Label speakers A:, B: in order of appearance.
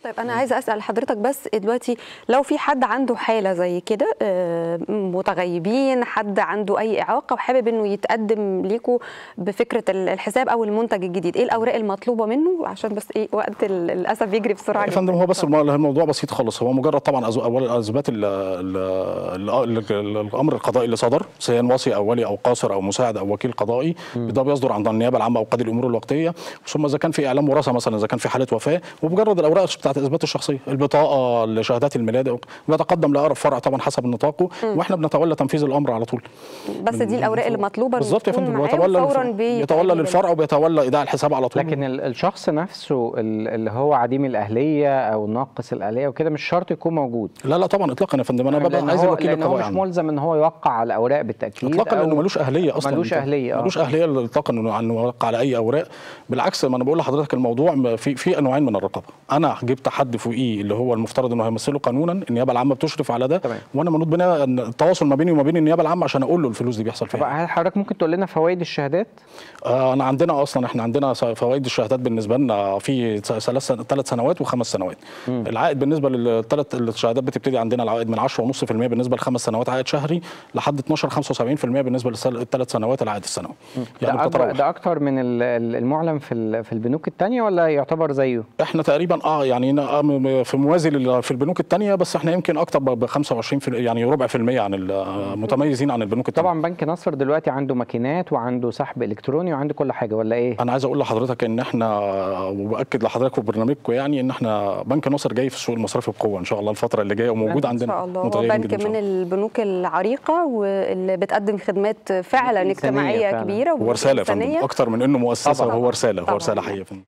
A: طيب انا عايزه اسال حضرتك بس دلوقتي لو في حد عنده حاله زي كده آه، متغيبين حد عنده اي اعاقه وحابب انه يتقدم ليكم بفكره ال- الحساب او المنتج الجديد ايه الاوراق المطلوبه منه عشان بس ايه وقت ال- للاسف بيجري بسرعه
B: يا فندم
A: جداً.
B: هو بس
A: اتفضل.
B: الم- الموضوع بسيط خالص هو مجرد طبعا أز- اولا اثبات ال- ال- ال- ال- الامر القضائي اللي صدر سواء وصي او ولي او قاصر او مساعد او وكيل قضائي ده بيصدر عند النيابه العامه او قاضي الامور الوقتيه ثم اذا كان في اعلام وراثه مثلا اذا كان في حاله وفاه ومجرد الاوراق بتاعه اثبات الشخصيه البطاقه شهادات الميلاد بيتقدم لاقرب فرع طبعا حسب نطاقه واحنا بنتولى تنفيذ الامر على طول
A: بس دي الاوراق المطلوبه إنه
B: بالظبط يا
A: تكون
B: فندم
A: معاه
B: بيتولى
A: وفورا
B: الف-
A: بيتقدم
B: بيتولى للفرع وبيتولى ايداع الحساب على طول
C: لكن ال- الشخص نفسه ال- اللي هو عديم الاهليه او ناقص الاهليه وكده مش شرط يكون موجود
B: لا لا طبعا اطلاقا يا فندم انا ببقى
C: لان
B: عايز
C: هو,
B: الوكيل
C: لأن هو
B: القضائي
C: مش
B: عنه.
C: ملزم ان هو يوقع على الاوراق بالتاكيد
B: اطلاقا
C: أو
B: لانه ملوش اهليه اصلا
C: ملوش اهليه اه
B: ملوش اهليه اطلاقا انه انه يوقع على اي اوراق بالعكس ما انا بقول لحضرتك الموضوع م- في في انواعين من الرقابه انا جبت حد فوقيه اللي هو المفترض انه هيمثله قانونا النيابه العامه بتشرف على ده
C: تمام.
B: وانا منوط بنا إن التواصل ما بيني وما بين النيابه العامه عشان اقول له الفلوس دي بيحصل
C: طب
B: فيها
C: هل حضرتك ممكن تقول لنا فوائد الشهادات؟
B: آه انا عندنا اصلا احنا عندنا س- فوائد الشهادات بالنسبه لنا في ثلاث ثلاث سنوات وخمس سنوات العائد بالنسبه للثلاث الشهادات بتبتدي عندنا العائد من 10.5% بالنسبه لخمس سنوات عائد شهري لحد 12 75% بالنسبه للثلاث سنوات العائد السنوي
C: ده اكبر
B: بتتراوح.
C: ده اكتر من ال- ال- المعلن في ال- في البنوك الثانيه ولا يعتبر زيه؟
B: احنا تقريبا اه يعني نا- آه م- في موازي لل- في البنوك الثانيه بس احنا يمكن اكتر ب 25 في يعني ربع في المية عن ال- متميزين عن البنوك الثانيه
C: طبعا بنك نصر دلوقتي عنده ماكينات وعنده سحب الكتروني وعنده كل حاجه ولا ايه؟
B: انا عايز اقول لحضرتك ان احنا وباكد لحضرتك وبرنامجكم يعني ان احنا بنك ناصر جاي في السوق المصرفي بقوه ان شاء الله الفتره اللي جايه وموجود
A: ان
B: عندنا
A: شاء الله هو
B: متغيرين
A: بنك
B: جداً إن شاء
A: من
B: الله.
A: البنوك العريقه واللي بتقدم خدمات فعلا
C: إنسانية
A: اجتماعيه
C: فعلاً.
A: كبيره
B: هو رساله يا فندم
A: وإنسانية.
B: اكتر من انه مؤسسه
A: طبعاً.
B: هو رساله هو
A: طبعاً.
B: رساله حقيقيه يا فندم